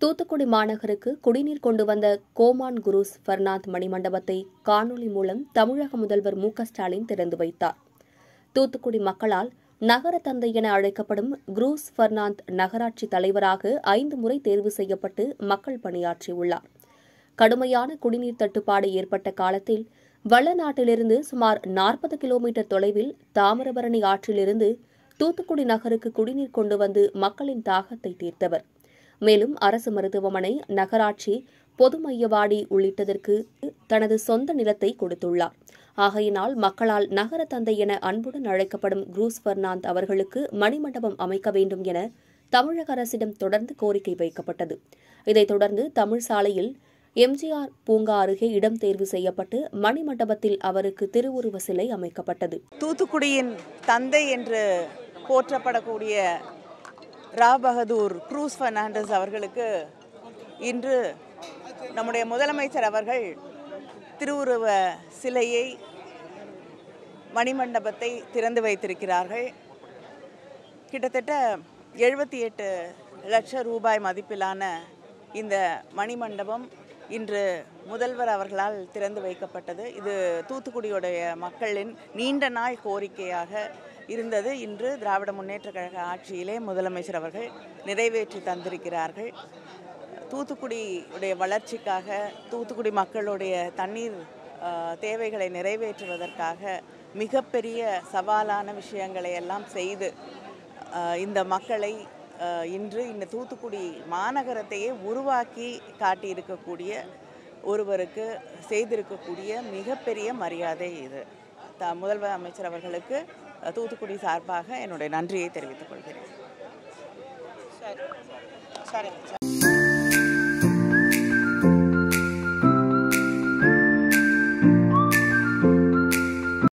தூத்துக்குடி மாநகருக்கு குடிநீர் கொண்டு வந்த கோமான் குரூஸ் ஃபர்னாத் மணிமண்டபத்தை காணொலி மூலம் தமிழக முதல்வர் மு க ஸ்டாலின் திறந்து வைத்தார் தூத்துக்குடி மக்களால் நகர தந்தை என அழைக்கப்படும் குரூஸ் ஃபர்னாந்த் நகராட்சி தலைவராக ஐந்து முறை தேர்வு செய்யப்பட்டு மக்கள் பணியாற்றியுள்ளார் கடுமையான குடிநீர் தட்டுப்பாடு ஏற்பட்ட காலத்தில் வள்ளநாட்டிலிருந்து சுமார் நாற்பது கிலோமீட்டர் தொலைவில் தாமிரபரணி ஆற்றிலிருந்து தூத்துக்குடி நகருக்கு குடிநீர் கொண்டு வந்து மக்களின் தாகத்தை தீர்த்தவர் மேலும் அரசு மருத்துவமனை நகராட்சி பொது மையவாடி உள்ளிட்டதற்கு தனது சொந்த நிலத்தை கொடுத்துள்ளார் ஆகையினால் மக்களால் நகர தந்தை என அன்புடன் அழைக்கப்படும் குரூஸ் பெர்னாந்த் அவர்களுக்கு மணிமண்டபம் அமைக்க வேண்டும் என தமிழக அரசிடம் தொடர்ந்து கோரிக்கை வைக்கப்பட்டது இதைத் தொடர்ந்து தமிழ் சாலையில் எம்ஜிஆர் பூங்கா அருகே இடம் தேர்வு செய்யப்பட்டு மணிமண்டபத்தில் அவருக்கு திருவுருவ சிலை அமைக்கப்பட்டது தூத்துக்குடியின் தந்தை என்று போற்றப்படக்கூடிய ரா பகதூர் க்ரூஸ் பெர்னாண்டஸ் அவர்களுக்கு இன்று நம்முடைய முதலமைச்சர் அவர்கள் திருவுருவ சிலையை மணிமண்டபத்தை திறந்து வைத்திருக்கிறார்கள் கிட்டத்தட்ட எழுபத்தி எட்டு லட்சம் ரூபாய் மதிப்பிலான இந்த மணிமண்டபம் இன்று முதல்வர் அவர்களால் திறந்து வைக்கப்பட்டது இது தூத்துக்குடியுடைய மக்களின் நீண்ட நாள் கோரிக்கையாக இருந்தது இன்று திராவிட முன்னேற்ற கழக ஆட்சியிலே முதலமைச்சர் அவர்கள் நிறைவேற்றி தந்திருக்கிறார்கள் தூத்துக்குடியுடைய வளர்ச்சிக்காக தூத்துக்குடி மக்களுடைய தண்ணீர் அஹ், தேவைகளை நிறைவேற்றுவதற்காக மிகப்பெரிய சவாலான விஷயங்களை எல்லாம் செய்து அஹ், இந்த மக்களை அஹ், இன்று இந்த தூத்துக்குடி மாநகரத்தையே உருவாக்கி காட்டியிருக்கக்கூடிய ஒருவருக்கு செய்திருக்கக்கூடிய மிகப்பெரிய மரியாதை இது த முதல்வர் அமைச்சர் அவர்களுக்கு அஹ், தூத்துக்குடி சார்பாக என்னுடைய நன்றியை தெரிவித்துக் கொள்கிறேன்